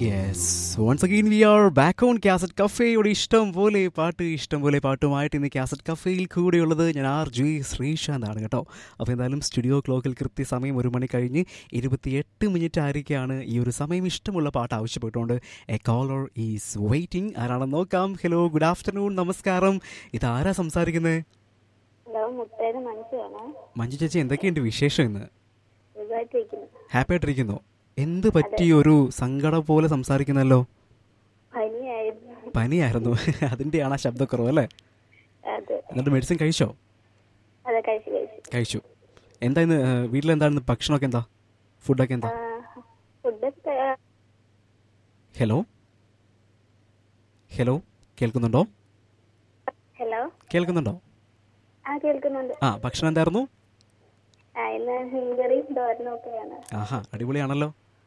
yes once again we are back on cassette കഫേയുടെ ഇഷ്ടം പോലെ പാട്ട് ഇഷ്ടം പോലെ പാട്ടുമായിട്ട് ഇന്ന് കാസറ്റ് കഫേയിൽ കൂടെയുള്ളത് ഞാൻ ആർ ജി ശ്രീശാന്ത് ആണ് കേട്ടോ അപ്പോൾ എന്തായാലും സ്റ്റുഡിയോ ക്ലോക്കിൽ കൃത്യസമയം ഒരു മണി കഴിഞ്ഞ് ഇരുപത്തിയെട്ട് മിനിറ്റ് ആയിരിക്കാണ് ഈ ഒരു സമയം ഇഷ്ടമുള്ള പാട്ട് ആവശ്യപ്പെട്ടുകൊണ്ട് എ കോളർ ഈസ് വെയിറ്റിംഗ് ആരാണെന്ന് നോക്കാം ഹലോ ഗുഡ് ആഫ്റ്റർനൂൺ നമസ്കാരം ഇതാരാ സംസാരിക്കുന്നത് ഹലോ മുട്ടേത് മനുഷ്യമാണ് മഞ്ജു ചേച്ചി എന്തൊക്കെയുണ്ട് വിശേഷം ഇന്ന് സുഖമായിട്ടിരിക്കുന്നു ഹാപ്പി ആയിട്ടിരിക്കുന്നു എന്ത് പറ്റി ഒരു സങ്കടം പോലെ സംസാരിക്കുന്നല്ലോ പനിയായിരുന്നു പനിയായിരുന്നു അതിൻ്റെയാണ് ആ ശബ്ദക്കുറവ് അല്ലേ അതെ എന്നിട്ട് മെഡിസിൻ കഴിച്ചോ അതെ കഴിച്ചു കഴിച്ചു കഴിച്ചു എന്താ ഇന്ന് വീട്ടിലെന്തായിരുന്നു ഭക്ഷണമൊക്കെ എന്താ ഫുഡൊക്കെ എന്താ ഫുഡൊക്കെ ഹലോ ഹലോ കേൾക്കുന്നുണ്ടോ ഹലോ കേൾക്കുന്നുണ്ടോ ആ കേൾക്കുന്നുണ്ട് ആ ഭക്ഷണം എന്തായിരുന്നു ആ ഇന്ന് മീൻകറിയും തോരനും ഒക്കെയാണ് ആഹാ അടിപൊളിയാണല്ലോ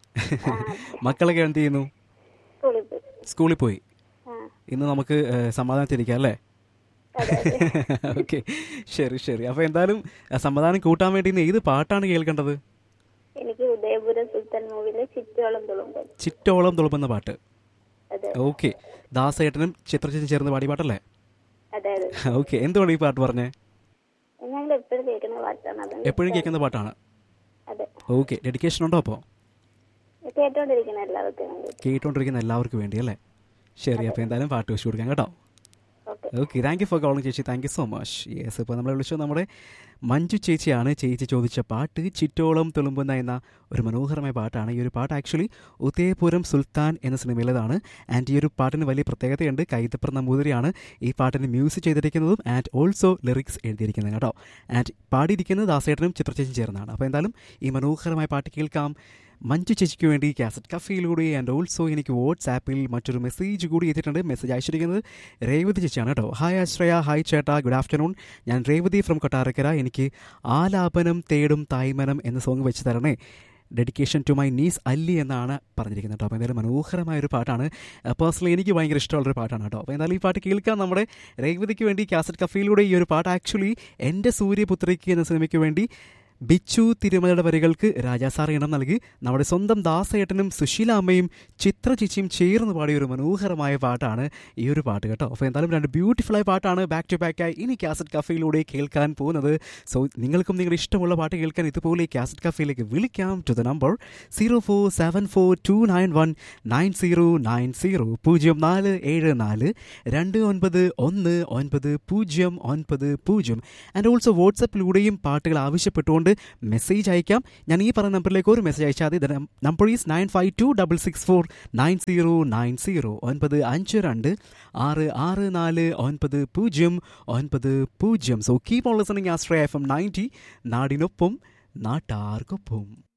മക്കളൊക്കെ എന്ത് ചെയ്യുന്നു സ്കൂളിൽ പോയി സ്കൂളിൽ പോയി ആ ഇന്ന് നമുക്ക് ഏഹ്, സമാധാനത്തിരിക്കാം അല്ലേ അതെ അതെ ഓക്കെ ശരി ശരി അപ്പോൾ എന്തായാലും ആ, സമാധാനം കൂട്ടാൻ വേണ്ടി ഇന്ന് ഏത് പാട്ടാണ് കേൾക്കേണ്ടത് എനിക്ക് ഉദയപുരം സുൽത്താൻ മൂവിലെ ചുറ്റോളം തുളുമ്പൻ ചിറ്റോളം തുളുമ്പുന്ന പാട്ട് അതെ ഓക്കെ ദാസേട്ടനും ചിത്രചേച്ചി ചേർന്ന് പാടിയ പാട്ടല്ലേ അതെ അതെ ഓക്കെ എന്തുകൊണ്ട് ഈ പാട്ട് പറഞ്ഞേ ഞങ്ങൾ എപ്പോഴും കേൾക്കുന്ന പാട്ടാണ് അതുകൊണ്ട് എപ്പോഴും കേൾക്കുന്ന പാട്ടാണ് അതെ ഓക്കെ ഡെഡിക്കേഷൻ ഉണ്ടോ അപ്പോൾ കേട്ടോണ്ടിരിക്കുന്ന എല്ലാവർക്കും വേണ്ടി കേട്ടുകൊണ്ടിരിക്കുന്ന എല്ലാവർക്കും വേണ്ടി അല്ലേ ശരി അപ്പോൾ എന്തായാലും പാട്ട് വെച്ച് കൊടുക്കാം കേട്ടോ okay okay thank you for calling ചേച്ചി thank you so much yes ഇപ്പോൾ നമ്മളെ വിളിച്ചത് നമ്മുടെ മഞ്ജു ചേച്ചിയാണ് ചേച്ചി ചോദിച്ച പാട്ട് ചിറ്റോളം തുളുമ്പുന്ന എന്ന ഒരു മനോഹരമായ പാട്ടാണ് ഈ ഒരു പാട്ട് ആക്ച്വലി ഉദയപുരം സുൽത്താൻ എന്ന സിനിമയിലേതാണ് ആൻഡ് ഈ ഒരു പാട്ടിന് വലിയ പ്രത്യേകതയുണ്ട് കൈതപ്ര നമ്പൂതിരിയാണ് ഈ പാട്ടിന് മ്യൂസിക് ചെയ്തിരിക്കുന്നതും ആൻഡ് ഓൾസോ ലിറിക്സ് എഴുതിയിരിക്കുന്നത് കേട്ടോ ആൻഡ് പാടിയിരിക്കുന്നത് ദാസേട്ടനും ചിത്രചേച്ചി ചേർന്നാണ് അപ്പോൾ എന്തായാലും ഈ മനോഹരമായ പാട്ട് കേൾക്കാം മഞ്ജു ചേച്ചിക്ക് വേണ്ടി കാസറ്റ് കഫയിലൂടെ ആൻഡ് ഓൾസോ എനിക്ക് വാട്സാപ്പിൽ മറ്റൊരു മെസ്സേജ് കൂടി എത്തിയിട്ടുണ്ട് മെസ്സേജ് അയച്ചിരിക്കുന്നത് രേവതി ചേച്ചിയാണ് കേട്ടോ ഹായ് ആശ്രയ ഹായ് ചേട്ടാ ഗുഡ് ആഫ്റ്റർനൂൺ ഞാൻ രേവതി ഫ്രം കൊട്ടാരക്കര എനിക്ക് ആലാപനം തേടും തായ്മനം എന്ന സോങ് വെച്ച് തരണേ ഡെഡിക്കേഷൻ ടു മൈ നീസ് അല്ലി എന്നാണ് പറഞ്ഞിരിക്കുന്നത് കേട്ടോ അപ്പോൾ എന്തായാലും മനോഹരമായ ഒരു പാട്ടാണ് പേഴ്സണലി എനിക്ക് ഭയങ്കര ഇഷ്ടമുള്ളൊരു പാട്ടാണ് കേട്ടോ അപ്പോൾ എന്തായാലും ഈ പാട്ട് കേൾക്കാൻ നമ്മുടെ രേവതിക്ക് വേണ്ടി കാസറ്റ് കഫയിലൂടെ ഈ ഒരു പാട്ട് ആക്ച്വലി എൻ്റെ സൂര്യപുത്രിക്ക് എന്ന സിനിമയ്ക്ക് വേണ്ടി ബിച്ചു തിരുമലയുടെ വരികൾക്ക് രാജാസാർ ഇണം നൽകി നമ്മുടെ സ്വന്തം ദാസേട്ടനും സുശീല അമ്മയും ചിത്ര ചേച്ചിയും ചേർന്ന് പാടിയ ഒരു മനോഹരമായ പാട്ടാണ് ഈ ഒരു പാട്ട് കേട്ടോ അപ്പോൾ എന്തായാലും രണ്ട് ബ്യൂട്ടിഫുൾ ആയ പാട്ടാണ് ബാക്ക് ടു ബാക്ക് ആയി ഇനി കാസറ്റ് കഫയിലൂടെ കേൾക്കാൻ പോകുന്നത് സോ നിങ്ങൾക്കും നിങ്ങളുടെ ഇഷ്ടമുള്ള പാട്ട് കേൾക്കാൻ ഇതുപോലെ ഈ കാസറ്റ് കഫയിലേക്ക് വിളിക്കാം to the number zero four seven four two nine one nine zero nine zero പൂജ്യം നാല് ഏഴ് നാല് രണ്ട് ഒൻപത് ഒന്ന് ഒൻപത് പൂജ്യം ഒൻപത് പൂജ്യം ആൻഡ് ഓൾസോ വാട്സപ്പിലൂടെയും പാട്ടുകൾ ആവശ്യപ്പെട്ടുകൊണ്ട് മെസ്സേജ് അയക്കാം ഞാൻ ഈ പറഞ്ഞ നമ്പറിലേക്ക് ഒരു മെസ്സേജ് അയച്ചാൽ മതി number is nine five two double six four nine zero nine zero ഒൻപത് അഞ്ച് രണ്ട് ആറ് ആറ് നാല് ഒൻപത് പൂജ്യം ഒൻപത് പൂജ്യം so keep on listening astray F M ninety നാടിനൊപ്പം നാട്ടാർക്കൊപ്പം